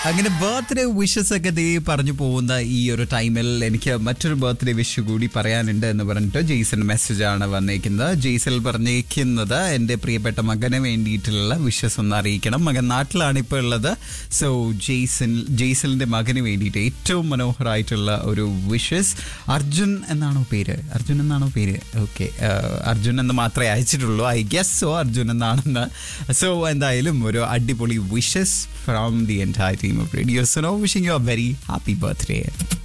അങ്ങനെ birthday wishes ഒക്കെ ദേ പറഞ്ഞു പോകുന്ന ഈ ഒരു ടൈമിൽ എനിക്ക് മറ്റൊരു ബർത്ത്ഡേ വിഷ് കൂടി പറയാനുണ്ട് എന്ന് പറഞ്ഞിട്ട് ജെയ്സൺ മെസ്സേജ് ആണ് വന്നേക്കുന്നത് ജെയ്സൽ പറഞ്ഞേക്കുന്നത് എൻ്റെ പ്രിയപ്പെട്ട മകന് വേണ്ടിയിട്ടുള്ള വിഷസ് ഒന്ന് അറിയിക്കണം മകൻ നാട്ടിലാണ് ഇപ്പോൾ ഉള്ളത് സോ ജെയ്സൺ ജെയ്സലിൻ്റെ മകന് വേണ്ടിയിട്ട് ഏറ്റവും മനോഹരമായിട്ടുള്ള ഒരു വിഷസ് അർജുൻ എന്നാണോ പേര് അർജുൻ എന്നാണോ പേര് ഓക്കെ അർജുൻ എന്ന് മാത്രമേ അയച്ചിട്ടുള്ളൂ ഐ ഗസ് സോ അർജുൻ എന്നാണെന്ന് സോ എന്തായാലും ഒരു അടിപൊളി wishes from the entire team of radio so no wishing you a very happy birthday